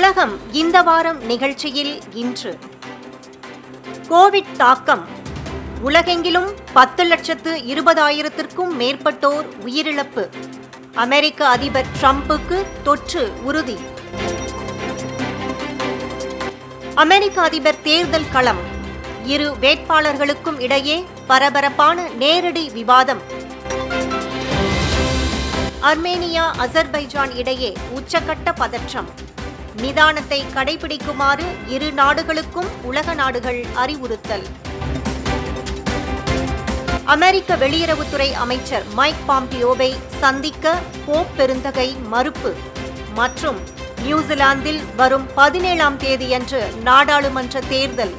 உலகம் இந்த வாரம் நிகழ்ச்சியில் இன்று கோவிட் தாக்கம் உலகெங்கிலும் பத்து லட்சத்து இருபதாயிரத்திற்கும் மேற்பட்டோர் உயிரிழப்பு அமெரிக்க அதிபர் ட்ரம்புக்கு தொற்று உறுதி அமெரிக்க அதிபர் தேர்தல் களம் இரு வேட்பாளர்களுக்கும் இடையே பரபரப்பான நேரடி விவாதம் அர்மேனியா அசர்பைஜான் இடையே உச்சக்கட்ட பதற்றம் நிதானத்தை கடைபிடிக்குமாறு இரு நாடுகளுக்கும் உலக நாடுகள் அறிவுறுத்தல் அமெரிக்க வெளியுறவுத்துறை அமைச்சர் மைக் பாம்பியோவை சந்திக்க போப் பெருந்தகை மறுப்பு மற்றும் நியூசிலாந்தில் வரும் பதினேழாம் தேதியன்று நாடாளுமன்ற தேர்தல்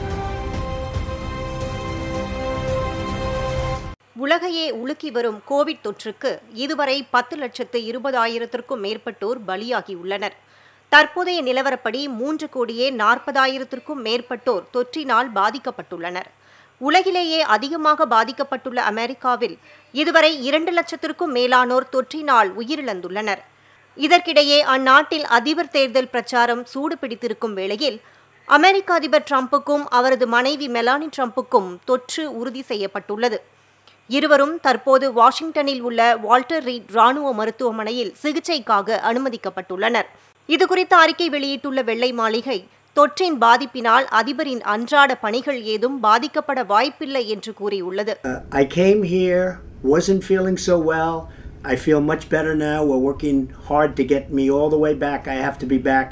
உலகையே உலுக்கி வரும் கோவிட் தொற்றுக்கு இதுவரை பத்து லட்சத்து இருபதாயிரத்திற்கும் மேற்பட்டோர் பலியாகியுள்ளனர் தற்போதைய நிலவரப்படி மூன்று கோடியே நாற்பதாயிரத்திற்கும் மேற்பட்டோர் தொற்றினால் பாதிக்கப்பட்டுள்ளனர் உலகிலேயே அதிகமாக பாதிக்கப்பட்டுள்ள அமெரிக்காவில் இதுவரை இரண்டு லட்சத்திற்கும் மேலானோர் தொற்றினால் உயிரிழந்துள்ளனர் இதற்கிடையே அந்நாட்டில் அதிபர் தேர்தல் பிரச்சாரம் சூடு பிடித்திருக்கும் வேளையில் அமெரிக்க அதிபர் டிரம்புக்கும் அவரது மனைவி மெலானி டிரம்புக்கும் தொற்று உறுதி செய்யப்பட்டுள்ளது இருவரும் தற்போது வாஷிங்டனில் உள்ள வால்டர் ரீட் ராணுவ மருத்துவமனையில் சிகிச்சைக்காக அனுமதிக்கப்பட்டுள்ளனர் இதுகுறித்த அறிக்கை வெளியிட்டுள்ள வெள்ளை மாளிகை தொற்றின் பாதிப்பினால் அதிபரின் அன்றாட பணிகள் ஏதும் பாதிக்கப்பட வாய்ப்பில்லை என்று கூறியுள்ளது Uh, I came here, wasn't feeling so well. I feel much better now. We're working hard to get me all the way back. I have to be back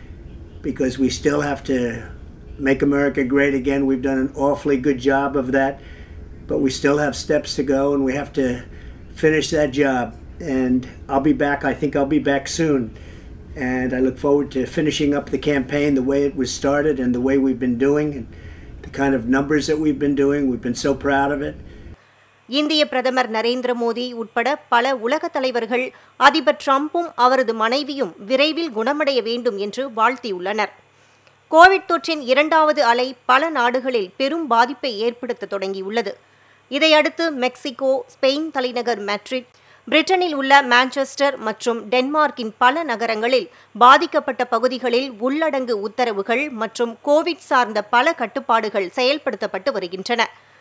because we still have to make America great again. We've done an awfully good job of that, but we still have steps to go and we have to finish that job. And I'll be back. I think I'll be back soon. And I look forward to finishing up the campaign the way it was started and the way we've been doing and the kind of numbers that we've been doing. We've been so proud of it. இந்திய பிரதமர் நரேந்திர மோடி உட்பட பல உலக தலைவர்கள் அதிபர் டிரம்பும் அவரது மனைவியும் விரைவில் குணமடைய வேண்டும் என்று வாழ்த்தியுள்ளனர் கோவிட் தொற்றின் இரண்டாவது அலை பல நாடுகளில் பெரும் பாதிப்பை ஏற்படுத்த தொடங்கியுள்ளது இதையடுத்து மெக்சிகோ ஸ்பெயின் தலைநகர் மேட்ரிட் பிரிட்டனில் உள்ள மான்செஸ்டர் மற்றும் டென்மார்க்கின் பல நகரங்களில் பாதிக்கப்பட்ட பகுதிகளில் உள்ளடங்கு உத்தரவுகள் மற்றும் கோவிட் சார்ந்த பல கட்டுப்பாடுகள் செயல்படுத்தப்பட்டு வருகின்றன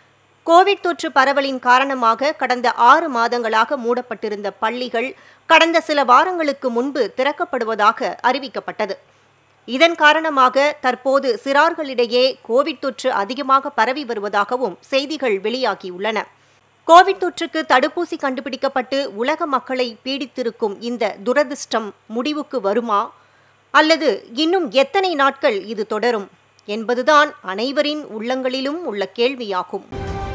கோவிட் தொற்று பரவலின் காரணமாக கடந்த ஆறு மாதங்களாக மூடப்பட்டிருந்த பள்ளிகள் கடந்த சில வாரங்களுக்கு முன்பு திறக்கப்படுவதாக அறிவிக்கப்பட்டது இதன் காரணமாக தற்போது சிறார்களிடையே கோவிட் தொற்று அதிகமாக பரவி வருவதாகவும் செய்திகள் வெளியாகியுள்ளன கோவிட் தொற்றுக்கு தடுப்பூசி கண்டுபிடிக்கப்பட்டு உலக மக்களை பீடித்திருக்கும் இந்த துரதிர்ஷ்டம் முடிவுக்கு வருமா அல்லது இன்னும் எத்தனை நாட்கள் இது தொடரும் என்பதுதான் அனைவரின் உள்ளங்களிலும் உள்ள கேள்வியாகும்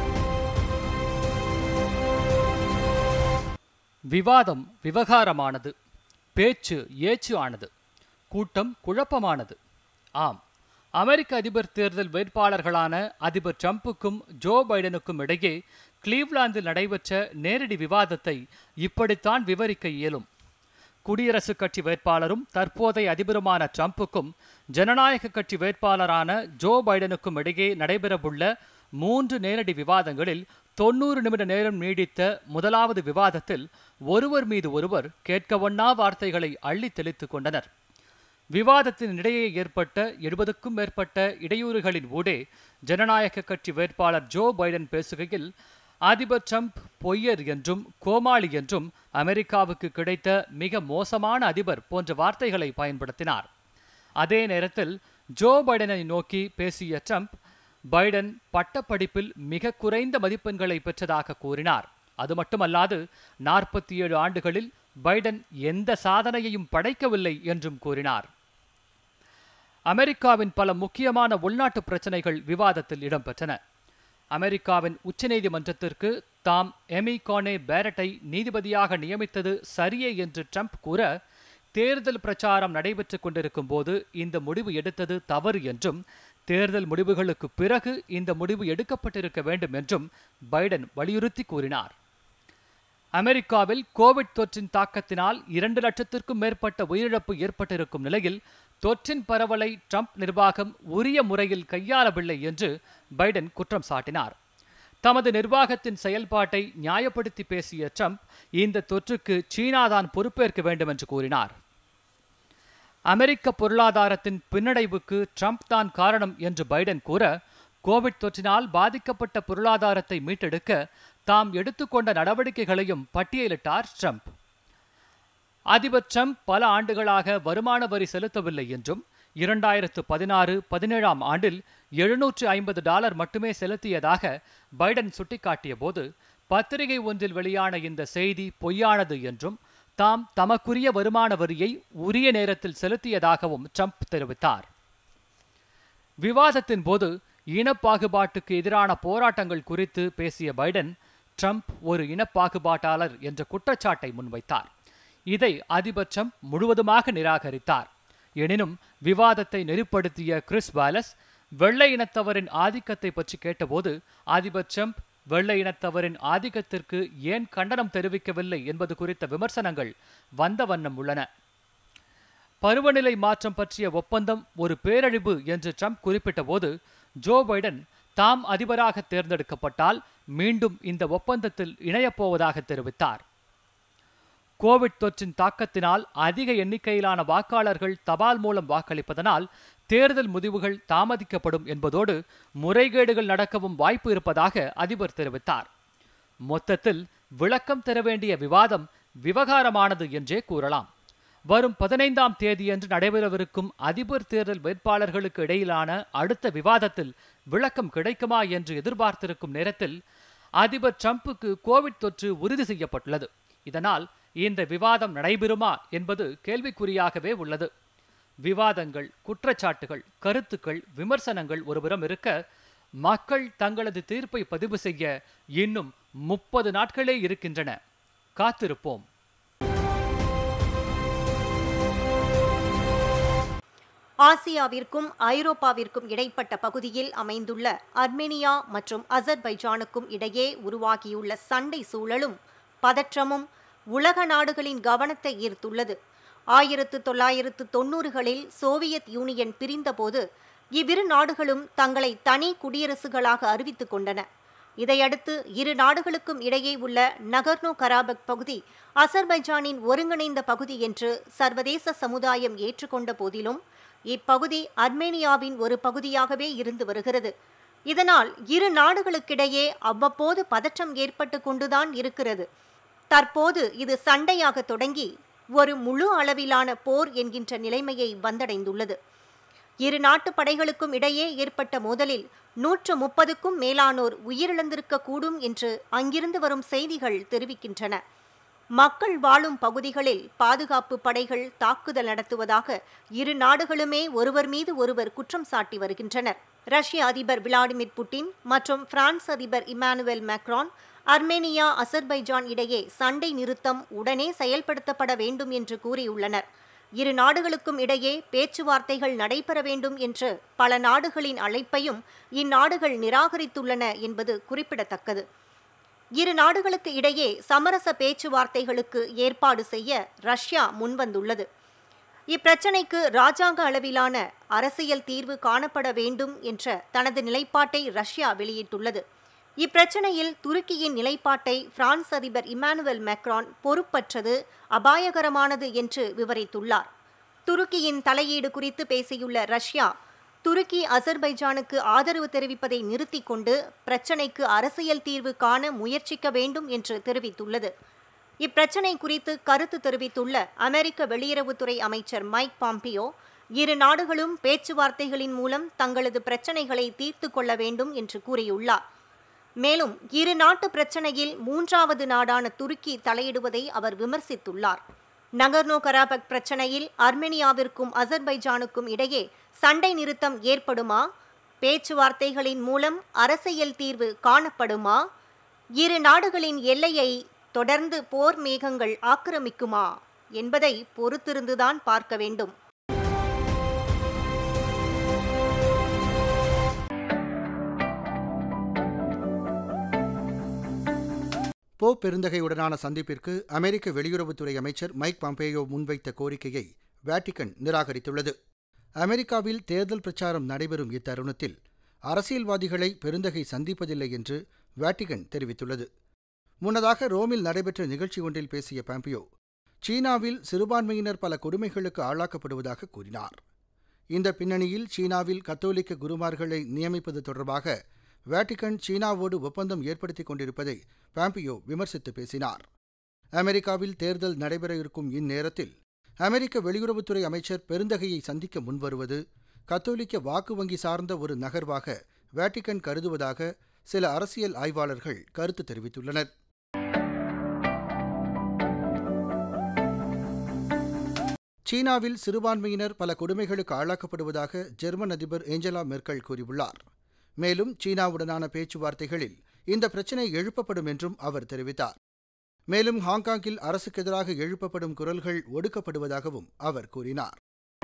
விவாதம் விவகாரமானது பேச்சு ஏச்சு ஆனது கூட்டம் குழப்பமானது ஆம் அமெரிக்க அதிபர் தேர்தல் வேட்பாளர்களான அதிபர் ட்ரம்புக்கும் ஜோ பைடனுக்கும் இடையே கிளீவ்லாந்தில் நடைபெற்ற நேரடி விவாதத்தை இப்படித்தான் விவரிக்க இயலும் குடியரசுக் கட்சி வேட்பாளரும் தற்போதைய அதிபருமான ட்ரம்புக்கும் ஜனநாயக கட்சி வேட்பாளரான ஜோ பைடனுக்கும் இடையே நடைபெறவுள்ள மூன்று நேரடி விவாதங்களில் தொண்ணூறு நிமிட நேரம் நீடித்த முதலாவது விவாதத்தில் ஒருவர் மீது ஒருவர் கேட்கவொண்ணா வார்த்தைகளை அள்ளி தெளித்துக் கொண்டனர் விவாதத்தின் இடையே ஏற்பட்ட எழுபதுக்கும் மேற்பட்ட இடையூறுகளின் ஊடே ஜனநாயக கட்சி வேட்பாளர் ஜோ பைடன் பேசுகையில் அதிபர் ட்ரம்ப் பொய்யர் என்றும் கோமாளி என்றும் அமெரிக்காவுக்கு கிடைத்த மிக மோசமான அதிபர் போன்ற வார்த்தைகளை பயன்படுத்தினார் அதே நேரத்தில் ஜோ பைடனை நோக்கி பேசிய ட்ரம்ப் பைடன் பட்டப்படிப்பில் மிக குறைந்த மதிப்பெண்களை பெற்றதாக கூறினார் அது மட்டுமல்லாது நாற்பத்தி ஏழு ஆண்டுகளில் பைடன் எந்த சாதனையையும் படைக்கவில்லை என்றும் கூறினார் அமெரிக்காவின் பல முக்கியமான உள்நாட்டு பிரச்சனைகள் விவாதத்தில் இடம்பெற்றன அமெரிக்காவின் உச்சநீதிமன்றத்திற்கு தாம் எமி கானே பேரட்டை நீதிபதியாக நியமித்தது சரியே என்று ட்ரம்ப் கூற தேர்தல் பிரச்சாரம் நடைபெற்றுக் கொண்டிருக்கும் போது இந்த முடிவு எடுத்தது தவறு என்றும் தேர்தல் முடிவுகளுக்கு பிறகு இந்த முடிவு எடுக்கப்பட்டிருக்க வேண்டும் என்றும் பைடன் வலியுறுத்தி கூறினார் அமெரிக்காவில் கோவிட் தொற்றின் தாக்கத்தினால் இரண்டு லட்சத்திற்கும் மேற்பட்ட உயிரிழப்பு ஏற்பட்டிருக்கும் நிலையில் தொற்றின் பரவலை ட்ரம்ப் நிர்வாகம் உரிய முறையில் கையாளவில்லை என்று பைடன் குற்றம் சாட்டினார் தமது நிர்வாகத்தின் செயல்பாட்டை நியாயப்படுத்தி பேசிய ட்ரம்ப் இந்த தொற்றுக்கு சீனாதான் பொறுப்பேற்க வேண்டும் என்று கூறினார் அமெரிக்க பொருளாதாரத்தின் பின்னடைவுக்கு ட்ரம்ப் தான் காரணம் என்று பைடன் கூற கோவிட் தொற்றினால் பாதிக்கப்பட்ட பொருளாதாரத்தை மீட்டெடுக்க தாம் எடுத்துக்கொண்ட நடவடிக்கைகளையும் பட்டியலிட்டார் ட்ரம்ப் அதிபர் ட்ரம்ப் பல ஆண்டுகளாக வருமான வரி செலுத்தவில்லை என்றும் இரண்டாயிரத்து பதினாறு பதினேழாம் ஆண்டில் எழுநூற்று ஐம்பது டாலர் மட்டுமே செலுத்தியதாக பைடன் சுட்டிக்காட்டிய போது பத்திரிகை ஒன்றில் வெளியான இந்த செய்தி பொய்யானது என்றும் தாம் தமக்குரிய வருமான வரியை உரிய நேரத்தில் செலுத்தியதாகவும் ட்ரம்ப் தெரிவித்தார் விவாதத்தின் போது இனப்பாகுபாட்டுக்கு எதிரான போராட்டங்கள் குறித்து பேசிய பைடன் ட்ரம்ப் ஒரு இனப்பாகுபாட்டாளர் என்ற குற்றச்சாட்டை முன்வைத்தார் இதை அதிபர் ட்ரம்ப் முழுவதுமாக நிராகரித்தார் எனினும் விவாதத்தை நெறிப்படுத்திய கிறிஸ் வாலஸ் வெள்ளை இனத்தவரின் ஆதிக்கத்தை பற்றி கேட்டபோது அதிபர் ட்ரம்ப் வெள்ளை இனத்தவரின் ஆதிக்கத்திற்கு ஏன் கண்டனம் தெரிவிக்கவில்லை என்பது குறித்த விமர்சனங்கள் வந்த வண்ணம் உள்ளன பருவநிலை மாற்றம் பற்றிய ஒப்பந்தம் ஒரு பேரழிவு என்று ட்ரம்ப் குறிப்பிட்டபோது ஜோ பைடன் தாம் அதிபராக தேர்ந்தெடுக்கப்பட்டால் மீண்டும் இந்த ஒப்பந்தத்தில் இணையப்போவதாக தெரிவித்தார் கோவிட் தொற்றின் தாக்கத்தினால் அதிக எண்ணிக்கையிலான வாக்காளர்கள் தபால் மூலம் வாக்களிப்பதனால் தேர்தல் முடிவுகள் தாமதிக்கப்படும் என்பதோடு முறைகேடுகள் நடக்கவும் வாய்ப்பு இருப்பதாக அதிபர் தெரிவித்தார் மொத்தத்தில் விளக்கம் தர வேண்டிய விவாதம் விவகாரமானது என்றே கூறலாம் வரும் பதினைந்தாம் தேதியன்று நடைபெறவிருக்கும் அதிபர் தேர்தல் வேட்பாளர்களுக்கு இடையிலான அடுத்த விவாதத்தில் விளக்கம் கிடைக்குமா என்று எதிர்பார்த்திருக்கும் நேரத்தில் அதிபர் ட்ரம்புக்கு கோவிட் தொற்று உறுதி செய்யப்பட்டுள்ளது இதனால் இந்த விவாதம் நடைபெறுமா என்பது கேள்விக்குறியாகவே உள்ளது விவாதங்கள் குற்றச்சாட்டுகள் கருத்துக்கள் விமர்சனங்கள் ஒருபுறம் இருக்க மக்கள் தங்களது தீர்ப்பை பதிவு செய்ய இன்னும் முப்பது நாட்களே இருக்கின்றன காத்திருப்போம் ஆசியாவிற்கும் ஐரோப்பாவிற்கும் இடைப்பட்ட பகுதியில் அமைந்துள்ள அர்மேனியா மற்றும் அசர்பைஜானுக்கும் இடையே உருவாகியுள்ள சண்டை சூழலும் பதற்றமும் உலக நாடுகளின் கவனத்தை ஈர்த்துள்ளது ஆயிரத்து தொள்ளாயிரத்து தொன்னூறுகளில் சோவியத் யூனியன் பிரிந்தபோது இவ்விரு நாடுகளும் தங்களை தனி குடியரசுகளாக அறிவித்துக் கொண்டன இதையடுத்து இரு நாடுகளுக்கும் இடையே உள்ள நகர்னோ கராபக் பகுதி அசர்பைஜானின் ஒருங்கிணைந்த பகுதி என்று சர்வதேச சமுதாயம் ஏற்றுக்கொண்ட போதிலும் இப்பகுதி அர்மேனியாவின் ஒரு பகுதியாகவே இருந்து வருகிறது இதனால் இரு நாடுகளுக்கிடையே அவ்வப்போது பதற்றம் ஏற்பட்டு கொண்டுதான் இருக்கிறது தற்போது இது சண்டையாக தொடங்கி ஒரு முழு அளவிலான போர் என்கின்ற நிலைமையை வந்தடைந்துள்ளது இரு நாட்டு படைகளுக்கும் இடையே ஏற்பட்ட மோதலில் நூற்று முப்பதுக்கும் மேலானோர் உயிரிழந்திருக்க கூடும் என்று அங்கிருந்து வரும் செய்திகள் தெரிவிக்கின்றன மக்கள் வாழும் பகுதிகளில் பாதுகாப்பு படைகள் தாக்குதல் நடத்துவதாக இரு நாடுகளுமே ஒருவர் மீது ஒருவர் குற்றம் சாட்டி வருகின்றனர் ரஷ்ய அதிபர் விளாடிமிர் புட்டின் மற்றும் பிரான்ஸ் அதிபர் இமானுவேல் மேக்ரான் அர்மேனியா அசர்பைஜான் இடையே சண்டை நிறுத்தம் உடனே செயல்படுத்தப்பட வேண்டும் என்று கூறியுள்ளனர் இரு நாடுகளுக்கும் இடையே பேச்சுவார்த்தைகள் நடைபெற வேண்டும் என்று பல நாடுகளின் அழைப்பையும் இந்நாடுகள் நிராகரித்துள்ளன என்பது குறிப்பிடத்தக்கது இரு நாடுகளுக்கு இடையே சமரச பேச்சுவார்த்தைகளுக்கு ஏற்பாடு செய்ய ரஷ்யா முன்வந்துள்ளது இப்பிரச்சினைக்கு ராஜாங்க அளவிலான அரசியல் தீர்வு காணப்பட வேண்டும் என்ற தனது நிலைப்பாட்டை ரஷ்யா வெளியிட்டுள்ளது இப்பிரச்சனையில் துருக்கியின் நிலைப்பாட்டை பிரான்ஸ் அதிபர் இமானுவேல் மேக்ரான் பொறுப்பற்றது அபாயகரமானது என்று விவரித்துள்ளார் துருக்கியின் தலையீடு குறித்து பேசியுள்ள ரஷ்யா துருக்கி அசர்பைஜானுக்கு ஆதரவு தெரிவிப்பதை நிறுத்திக் கொண்டு பிரச்சினைக்கு அரசியல் தீர்வு காண முயற்சிக்க வேண்டும் என்று தெரிவித்துள்ளது இப்பிரச்சினை குறித்து கருத்து தெரிவித்துள்ள அமெரிக்க வெளியுறவுத்துறை அமைச்சர் மைக் பாம்பியோ இரு நாடுகளும் பேச்சுவார்த்தைகளின் மூலம் தங்களது பிரச்சினைகளை தீர்த்து கொள்ள வேண்டும் என்று கூறியுள்ளார் மேலும் இரு நாட்டு பிரச்சனையில் மூன்றாவது நாடான துருக்கி தலையிடுவதை அவர் விமர்சித்துள்ளார் நகர்னோ கராபக் பிரச்சனையில் அர்மேனியாவிற்கும் அசர்பைஜானுக்கும் இடையே சண்டை நிறுத்தம் ஏற்படுமா பேச்சுவார்த்தைகளின் மூலம் அரசியல் தீர்வு காணப்படுமா இரு நாடுகளின் எல்லையை தொடர்ந்து போர் மேகங்கள் ஆக்கிரமிக்குமா என்பதை பொறுத்திருந்துதான் பார்க்க வேண்டும் போ பெருந்தகையுடனான சந்திப்பிற்கு அமெரிக்க வெளியுறவுத்துறை அமைச்சர் மைக் பாம்பேயோ முன்வைத்த கோரிக்கையை வேட்டிக்கன் நிராகரித்துள்ளது அமெரிக்காவில் தேர்தல் பிரச்சாரம் நடைபெறும் இத்தருணத்தில் அரசியல்வாதிகளை பெருந்தகை சந்திப்பதில்லை என்று வேட்டிகன் தெரிவித்துள்ளது முன்னதாக ரோமில் நடைபெற்ற நிகழ்ச்சி ஒன்றில் பேசிய பாம்பியோ சீனாவில் சிறுபான்மையினர் பல கொடுமைகளுக்கு ஆளாக்கப்படுவதாக கூறினார் இந்த பின்னணியில் சீனாவில் கத்தோலிக்க குருமார்களை நியமிப்பது தொடர்பாக வேட்டிகன் சீனாவோடு ஒப்பந்தம் ஏற்படுத்திக் கொண்டிருப்பதை பாம்பியோ விமர்சித்து பேசினார் அமெரிக்காவில் தேர்தல் நடைபெற இருக்கும் இந்நேரத்தில் அமெரிக்க வெளியுறவுத்துறை அமைச்சர் பெருந்தகையை சந்திக்க முன்வருவது கத்தோலிக்க வாக்கு வங்கி சார்ந்த ஒரு நகர்வாக வேட்டிகன் கருதுவதாக சில அரசியல் ஆய்வாளர்கள் கருத்து தெரிவித்துள்ளனர் சீனாவில் சிறுபான்மையினர் பல கொடுமைகளுக்கு ஆளாக்கப்படுவதாக ஜெர்மன் அதிபர் ஏஞ்சலா மெர்க்கல் கூறியுள்ளார் மேலும் சீனாவுடனான பேச்சுவார்த்தைகளில் இந்த பிரச்சினை எழுப்பப்படும் என்றும் அவர் தெரிவித்தார் மேலும் ஹாங்காங்கில் அரசுக்கு எதிராக எழுப்பப்படும் குரல்கள் ஒடுக்கப்படுவதாகவும் அவர் கூறினார்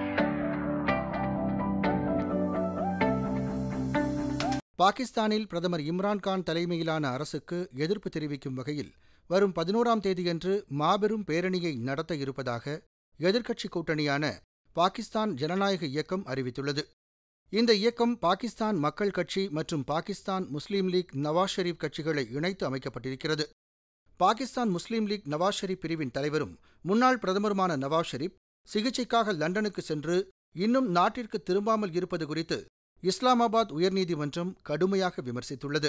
பாகிஸ்தானில் பிரதமர் இம்ரான்கான் தலைமையிலான அரசுக்கு எதிர்ப்பு தெரிவிக்கும் வகையில் வரும் பதினோராம் தேதியன்று மாபெரும் பேரணியை நடத்த இருப்பதாக எதிர்க்கட்சி கூட்டணியான பாகிஸ்தான் ஜனநாயக இயக்கம் அறிவித்துள்ளது இந்த இயக்கம் பாகிஸ்தான் மக்கள் கட்சி மற்றும் பாகிஸ்தான் முஸ்லீம் லீக் நவாஸ் ஷெரீப் கட்சிகளை இணைத்து அமைக்கப்பட்டிருக்கிறது பாகிஸ்தான் முஸ்லீம் லீக் நவாஸ் ஷெரீப் பிரிவின் தலைவரும் முன்னாள் பிரதமருமான நவாஸ் ஷெரீப் சிகிச்சைக்காக லண்டனுக்கு சென்று இன்னும் நாட்டிற்கு திரும்பாமல் இருப்பது குறித்து இஸ்லாமாபாத் உயர்நீதிமன்றம் கடுமையாக விமர்சித்துள்ளது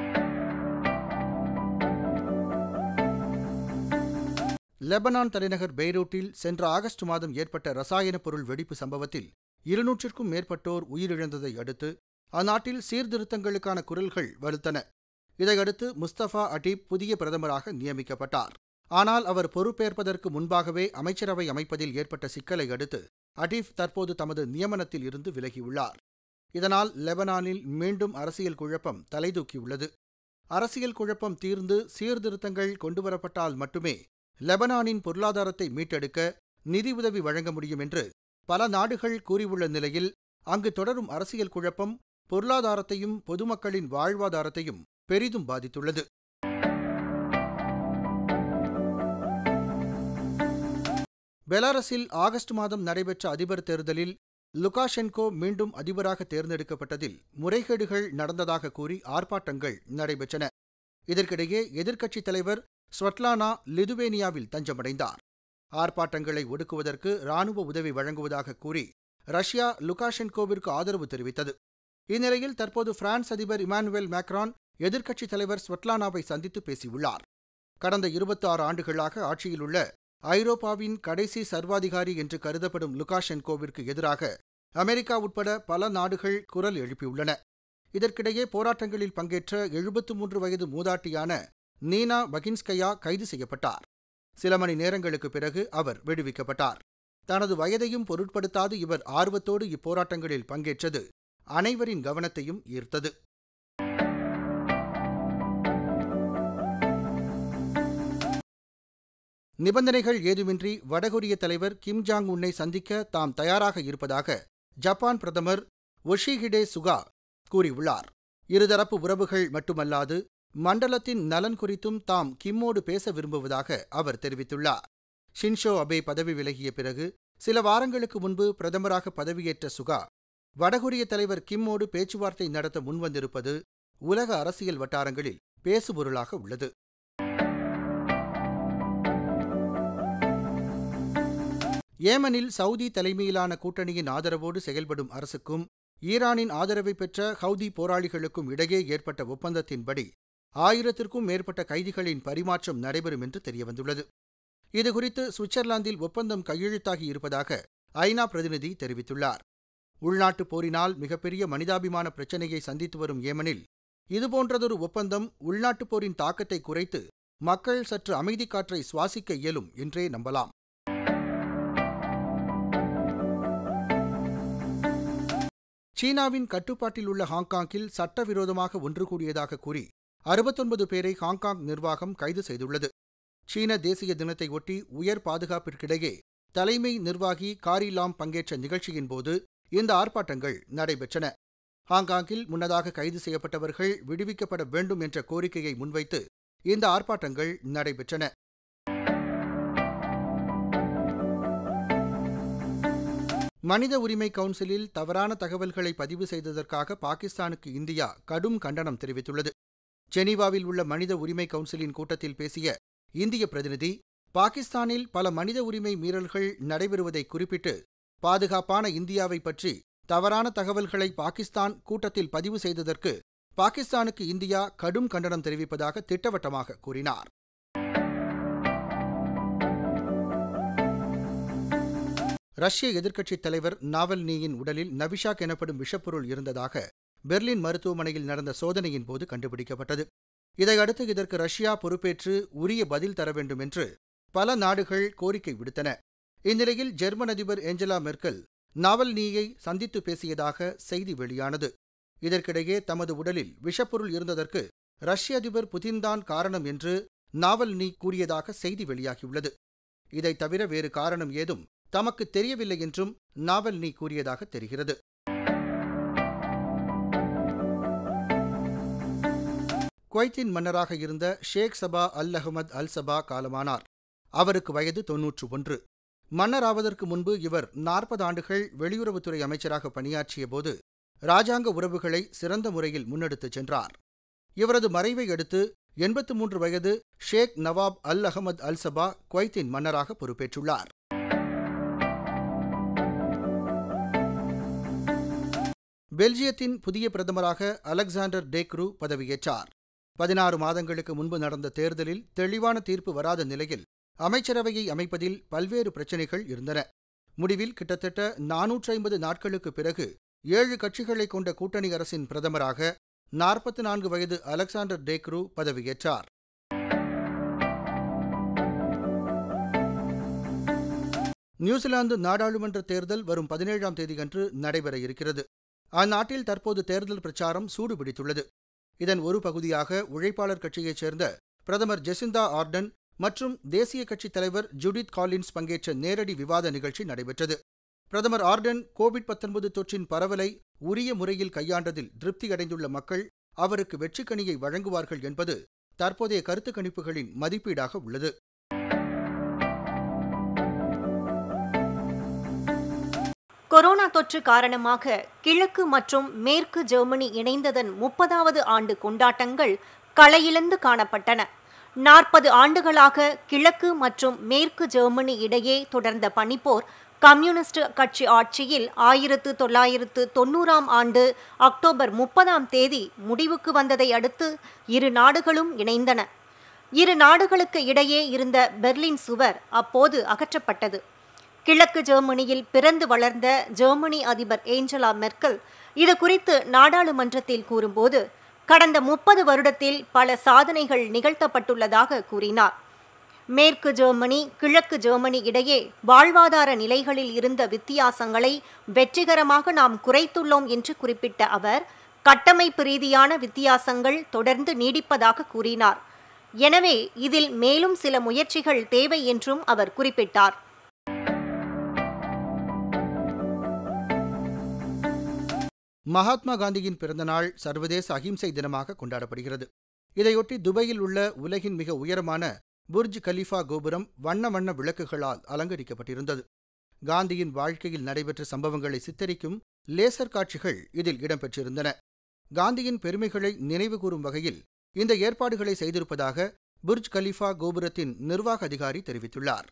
லெபனான் தலைநகர் பெய்ரூட்டில் சென்ற ஆகஸ்ட் மாதம் ஏற்பட்ட ரசாயன பொருள் வெடிப்பு சம்பவத்தில் இருநூற்றிற்கும் மேற்பட்டோர் உயிரிழந்ததை அடுத்து அந்நாட்டில் சீர்திருத்தங்களுக்கான குரல்கள் வலுத்தன இதையடுத்து முஸ்தபா அடீப் புதிய பிரதமராக நியமிக்கப்பட்டார் ஆனால் அவர் பொறுப்பேற்பதற்கு முன்பாகவே அமைச்சரவை அமைப்பதில் ஏற்பட்ட சிக்கலை அடுத்து அடீப் தற்போது தமது நியமனத்தில் இருந்து விலகியுள்ளார் இதனால் லெபனானில் மீண்டும் அரசியல் குழப்பம் தலைதூக்கியுள்ளது அரசியல் குழப்பம் தீர்ந்து சீர்திருத்தங்கள் கொண்டுவரப்பட்டால் மட்டுமே லெபனானின் பொருளாதாரத்தை மீட்டெடுக்க நிதியுதவி வழங்க முடியும் என்று பல நாடுகள் கூறியுள்ள நிலையில் அங்கு தொடரும் அரசியல் குழப்பம் பொருளாதாரத்தையும் பொதுமக்களின் வாழ்வாதாரத்தையும் பெரிதும் பாதித்துள்ளது பெலாரஸில் ஆகஸ்ட் மாதம் நடைபெற்ற அதிபர் தேர்தலில் லுகாஷென்கோ மீண்டும் அதிபராக தேர்ந்தெடுக்கப்பட்டதில் முறைகேடுகள் நடந்ததாக கூறி ஆர்ப்பாட்டங்கள் நடைபெற்றன இதற்கிடையே எதிர்க்கட்சித் தலைவர் ஸ்வட்லானா லிதுவேனியாவில் தஞ்சமடைந்தார் ஆர்ப்பாட்டங்களை ஒடுக்குவதற்கு ராணுவ உதவி வழங்குவதாக கூறி ரஷ்யா லுகாஷென்கோவிற்கு ஆதரவு தெரிவித்தது இந்நிலையில் தற்போது பிரான்ஸ் அதிபர் இமானுவேல் மேக்ரான் எதிர்க்கட்சித் தலைவர் ஸ்வட்லானாவை சந்தித்து பேசியுள்ளார் கடந்த இருபத்தி ஆறு ஆண்டுகளாக ஆட்சியில் உள்ள ஐரோப்பாவின் கடைசி சர்வாதிகாரி என்று கருதப்படும் லுகாஷென்கோவிற்கு எதிராக அமெரிக்கா உட்பட பல நாடுகள் குரல் எழுப்பியுள்ளன இதற்கிடையே போராட்டங்களில் பங்கேற்ற எழுபத்து மூன்று வயது மூதாட்டியான நீனா பகின்ஸ்கயா கைது செய்யப்பட்டார் சில மணி நேரங்களுக்கு பிறகு அவர் விடுவிக்கப்பட்டார் தனது வயதையும் பொருட்படுத்தாது இவர் ஆர்வத்தோடு இப்போராட்டங்களில் பங்கேற்றது அனைவரின் கவனத்தையும் ஈர்த்தது நிபந்தனைகள் ஏதுமின்றி வடகொரிய தலைவர் கிம் ஜாங் உன்னை சந்திக்க தாம் தயாராக இருப்பதாக ஜப்பான் பிரதமர் ஒஷிஹிடே சுகா கூறியுள்ளார் இருதரப்பு உறவுகள் மட்டுமல்லாது மண்டலத்தின் நலன் குறித்தும் தாம் கிம்மோடு பேச விரும்புவதாக அவர் தெரிவித்துள்ளார் ஷின்ஷோ அபே பதவி விலகிய பிறகு சில வாரங்களுக்கு முன்பு பிரதமராக பதவியேற்ற சுகா வடகொரிய தலைவர் கிம்மோடு பேச்சுவார்த்தை நடத்த முன்வந்திருப்பது உலக அரசியல் வட்டாரங்களில் பேசுபொருளாக உள்ளது ஏமனில் சவுதி தலைமையிலான கூட்டணியின் ஆதரவோடு செயல்படும் அரசுக்கும் ஈரானின் ஆதரவை பெற்ற ஹவுதி போராளிகளுக்கும் இடையே ஏற்பட்ட ஒப்பந்தத்தின்படி ஆயிரத்திற்கும் மேற்பட்ட கைதிகளின் பரிமாற்றம் நடைபெறும் என்று தெரியவந்துள்ளது இதுகுறித்து சுவிட்சர்லாந்தில் ஒப்பந்தம் கையெழுத்தாகி இருப்பதாக ஐநா பிரதிநிதி தெரிவித்துள்ளார் உள்நாட்டுப் போரினால் மிகப்பெரிய மனிதாபிமான பிரச்சினையை சந்தித்து வரும் ஏமனில் இதுபோன்றதொரு ஒப்பந்தம் உள்நாட்டுப் போரின் தாக்கத்தை குறைத்து மக்கள் சற்று அமைதி காற்றை சுவாசிக்க இயலும் என்றே நம்பலாம் சீனாவின் கட்டுப்பாட்டில் உள்ள ஹாங்காங்கில் சட்டவிரோதமாக ஒன்று கூடியதாக கூறி அறுபத்தொன்பது பேரை ஹாங்காங் நிர்வாகம் கைது செய்துள்ளது சீன தேசிய தினத்தை ஒட்டி உயர் பாதுகாப்பிற்கிடையே தலைமை நிர்வாகி காரி லாம் பங்கேற்ற நிகழ்ச்சியின் போது இந்த ஆர்ப்பாட்டங்கள் நடைபெற்றன ஹாங்காங்கில் முன்னதாக கைது செய்யப்பட்டவர்கள் விடுவிக்கப்பட வேண்டும் என்ற கோரிக்கையை முன்வைத்து இந்த ஆர்ப்பாட்டங்கள் நடைபெற்றன மனித உரிமை கவுன்சிலில் தவறான தகவல்களை பதிவு செய்ததற்காக பாகிஸ்தானுக்கு இந்தியா கடும் கண்டனம் தெரிவித்துள்ளது ஜெனீவாவில் உள்ள மனித உரிமை கவுன்சிலின் கூட்டத்தில் பேசிய இந்திய பிரதிநிதி பாகிஸ்தானில் பல மனித உரிமை மீறல்கள் நடைபெறுவதை குறிப்பிட்டு பாதுகாப்பான இந்தியாவை பற்றி தவறான தகவல்களை பாகிஸ்தான் கூட்டத்தில் பதிவு செய்ததற்கு பாகிஸ்தானுக்கு இந்தியா கடும் கண்டனம் தெரிவிப்பதாக திட்டவட்டமாக கூறினார் ரஷ்ய எதிர்க்கட்சித் தலைவர் நாவல்னியின் உடலில் நவிஷாக் எனப்படும் விஷப்பொருள் இருந்ததாக பெர்லின் மருத்துவமனையில் நடந்த சோதனையின் போது கண்டுபிடிக்கப்பட்டது இதையடுத்து இதற்கு ரஷ்யா பொறுப்பேற்று உரிய பதில் தர வேண்டும் என்று பல நாடுகள் கோரிக்கை விடுத்தன இந்நிலையில் ஜெர்மன் அதிபர் ஏஞ்சலா மெர்க்கல் நாவல்னியை சந்தித்து பேசியதாக செய்தி வெளியானது இதற்கிடையே தமது உடலில் விஷப்பொருள் இருந்ததற்கு ரஷ்ய அதிபர் புதின்தான் காரணம் என்று நாவல்னி கூறியதாக செய்தி வெளியாகியுள்ளது இதைத் தவிர வேறு காரணம் ஏதும் தமக்கு தெரியவில்லை என்றும் நாவல்னி கூறியதாக தெரிகிறது குவைத்தின் மன்னராக இருந்த ஷேக் சபா அல் அஹமத் அல் சபா காலமானார் அவருக்கு வயது தொன்னூற்று ஒன்று மன்னராவதற்கு முன்பு இவர் நாற்பது ஆண்டுகள் வெளியுறவுத்துறை அமைச்சராக பணியாற்றிய போது ராஜாங்க உறவுகளை சிறந்த முறையில் முன்னெடுத்துச் சென்றார் இவரது மறைவை அடுத்து எண்பத்து மூன்று வயது ஷேக் நவாப் அல் அகமது அல் சபா குவைத்தின் மன்னராக பொறுப்பேற்றுள்ளார் பெல்ஜியத்தின் புதிய பிரதமராக அலெக்சாண்டர் டேக்ரு பதவியேற்றார் பதினாறு மாதங்களுக்கு முன்பு நடந்த தேர்தலில் தெளிவான தீர்ப்பு வராத நிலையில் அமைச்சரவையை அமைப்பதில் பல்வேறு பிரச்சினைகள் இருந்தன முடிவில் கிட்டத்தட்ட நானூற்றி ஐம்பது நாட்களுக்கு பிறகு ஏழு கட்சிகளை கொண்ட கூட்டணி அரசின் பிரதமராக நாற்பத்தி நான்கு வயது அலெக்சாண்டர் டேக்ரு பதவியேற்றார் நியூசிலாந்து நாடாளுமன்ற தேர்தல் வரும் பதினேழாம் தேதியன்று நடைபெற இருக்கிறது அந்நாட்டில் தற்போது தேர்தல் பிரச்சாரம் சூடுபிடித்துள்ளது இதன் ஒரு பகுதியாக உழைப்பாளர் கட்சியைச் சேர்ந்த பிரதமர் ஜெசிந்தா ஆர்டன் மற்றும் தேசிய கட்சித் தலைவர் ஜுடித் காலின்ஸ் பங்கேற்ற நேரடி விவாத நிகழ்ச்சி நடைபெற்றது பிரதமர் ஆர்டன் கோவிட் தொற்றின் பரவலை உரிய முறையில் கையாண்டதில் திருப்தியடைந்துள்ள மக்கள் அவருக்கு வெற்றிக்கணியை வழங்குவார்கள் என்பது தற்போதைய கருத்து கணிப்புகளின் மதிப்பீடாக உள்ளது கொரோனா தொற்று காரணமாக கிழக்கு மற்றும் மேற்கு ஜெர்மனி இணைந்ததன் முப்பதாவது ஆண்டு கொண்டாட்டங்கள் களையிழந்து காணப்பட்டன நாற்பது ஆண்டுகளாக கிழக்கு மற்றும் மேற்கு ஜெர்மனி இடையே தொடர்ந்த பனிப்போர் கம்யூனிஸ்ட் கட்சி ஆட்சியில் ஆயிரத்து தொள்ளாயிரத்து தொண்ணூறாம் ஆண்டு அக்டோபர் முப்பதாம் தேதி முடிவுக்கு வந்ததை அடுத்து இரு நாடுகளும் இணைந்தன இரு நாடுகளுக்கு இடையே இருந்த பெர்லின் சுவர் அப்போது அகற்றப்பட்டது கிழக்கு ஜெர்மனியில் பிறந்து வளர்ந்த ஜெர்மனி அதிபர் ஏஞ்சலா மெர்க்கல் இது குறித்து நாடாளுமன்றத்தில் கூறும்போது கடந்த முப்பது வருடத்தில் பல சாதனைகள் நிகழ்த்தப்பட்டுள்ளதாக கூறினார் மேற்கு ஜெர்மனி கிழக்கு ஜெர்மனி இடையே வாழ்வாதார நிலைகளில் இருந்த வித்தியாசங்களை வெற்றிகரமாக நாம் குறைத்துள்ளோம் என்று குறிப்பிட்ட அவர் கட்டமைப்பு ரீதியான வித்தியாசங்கள் தொடர்ந்து நீடிப்பதாக கூறினார் எனவே இதில் மேலும் சில முயற்சிகள் தேவை என்றும் அவர் குறிப்பிட்டார் மகாத்மா காந்தியின் பிறந்தநாள் சர்வதேச அகிம்சை தினமாக கொண்டாடப்படுகிறது இதையொட்டி துபாயில் உள்ள உலகின் மிக உயரமான புர்ஜ் கலிஃபா கோபுரம் வண்ண வண்ண விளக்குகளால் அலங்கரிக்கப்பட்டிருந்தது காந்தியின் வாழ்க்கையில் நடைபெற்ற சம்பவங்களை சித்தரிக்கும் லேசர் காட்சிகள் இதில் இடம்பெற்றிருந்தன காந்தியின் பெருமைகளை நினைவுகூரும் வகையில் இந்த ஏற்பாடுகளை செய்திருப்பதாக புர்ஜ் கலிஃபா கோபுரத்தின் நிர்வாக அதிகாரி தெரிவித்துள்ளார்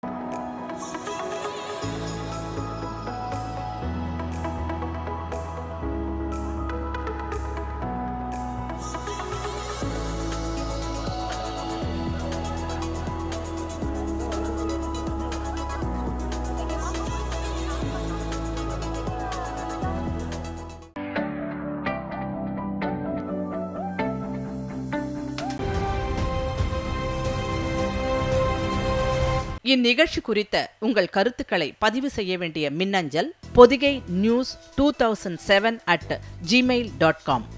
இந்நிகழ்ச்சி குறித்த உங்கள் கருத்துக்களை பதிவு செய்ய வேண்டிய மின்னஞ்சல் Podhigai news two thousand seven at Gmail dot com